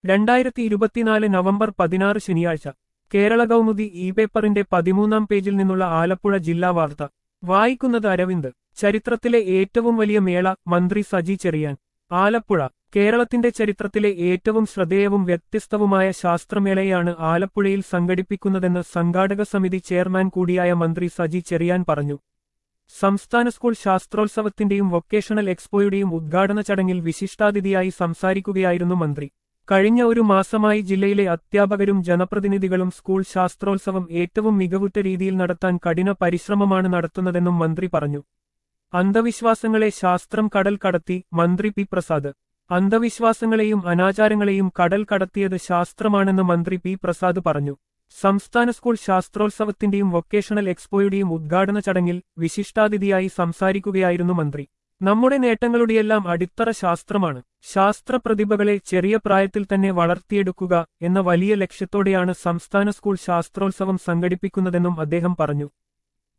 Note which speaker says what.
Speaker 1: രണ്ടായിരത്തി ഇരുപത്തിനാല് നവംബർ പതിനാറ് ശനിയാഴ്ച കേരള കൗമുദി ഇ പേപ്പറിന്റെ പതിമൂന്നാം പേജിൽ നിന്നുള്ള ആലപ്പുഴ ജില്ലാ വാർത്ത വായിക്കുന്നത് അരവിന്ദ് ചരിത്രത്തിലെ ഏറ്റവും വലിയ മേള മന്ത്രി സജി ചെറിയാൻ ആലപ്പുഴ കേരളത്തിന്റെ ചരിത്രത്തിലെ ഏറ്റവും ശ്രദ്ധേയവും വ്യത്യസ്തവുമായ ശാസ്ത്രമേളയാണ് ആലപ്പുഴയിൽ സംഘടിപ്പിക്കുന്നതെന്ന് സംഘാടക സമിതി ചെയർമാൻ കൂടിയായ മന്ത്രി സജി ചെറിയാൻ പറഞ്ഞു സംസ്ഥാന സ്കൂൾ ശാസ്ത്രോത്സവത്തിന്റെയും വൊക്കേഷണൽ എക്സ്പോയുടെയും ഉദ്ഘാടന ചടങ്ങിൽ വിശിഷ്ടാതിഥിയായി സംസാരിക്കുകയായിരുന്നു മന്ത്രി കഴിഞ്ഞ ഒരു മാസമായി ജില്ലയിലെ അധ്യാപകരും ജനപ്രതിനിധികളും സ്കൂൾ ശാസ്ത്രോത്സവം ഏറ്റവും മികവുറ്റ രീതിയിൽ നടത്താൻ കഠിന പരിശ്രമമാണ് നടത്തുന്നതെന്നും മന്ത്രി പറഞ്ഞു അന്ധവിശ്വാസങ്ങളെ ശാസ്ത്രം കടൽ കടത്തി മന്ത്രി പി പ്രസാദ് അന്ധവിശ്വാസങ്ങളെയും അനാചാരങ്ങളെയും കടൽ കടത്തിയത് ശാസ്ത്രമാണെന്ന് മന്ത്രി പി പ്രസാദ് പറഞ്ഞു സംസ്ഥാന സ്കൂൾ ശാസ്ത്രോത്സവത്തിന്റെയും വൊക്കേഷണൽ എക്സ്പോയുടെയും ഉദ്ഘാടന ചടങ്ങിൽ വിശിഷ്ടാതിഥിയായി സംസാരിക്കുകയായിരുന്നു മന്ത്രി നമ്മുടെ നേട്ടങ്ങളുടെയെല്ലാം അടിത്തറ ശാസ്ത്രമാണ് ശാസ്ത്ര പ്രതിഭകളെ ചെറിയ പ്രായത്തിൽ തന്നെ വളർത്തിയെടുക്കുക എന്ന വലിയ ലക്ഷ്യത്തോടെയാണ് സംസ്ഥാന സ്കൂൾ ശാസ്ത്രോത്സവം സംഘടിപ്പിക്കുന്നതെന്നും അദ്ദേഹം പറഞ്ഞു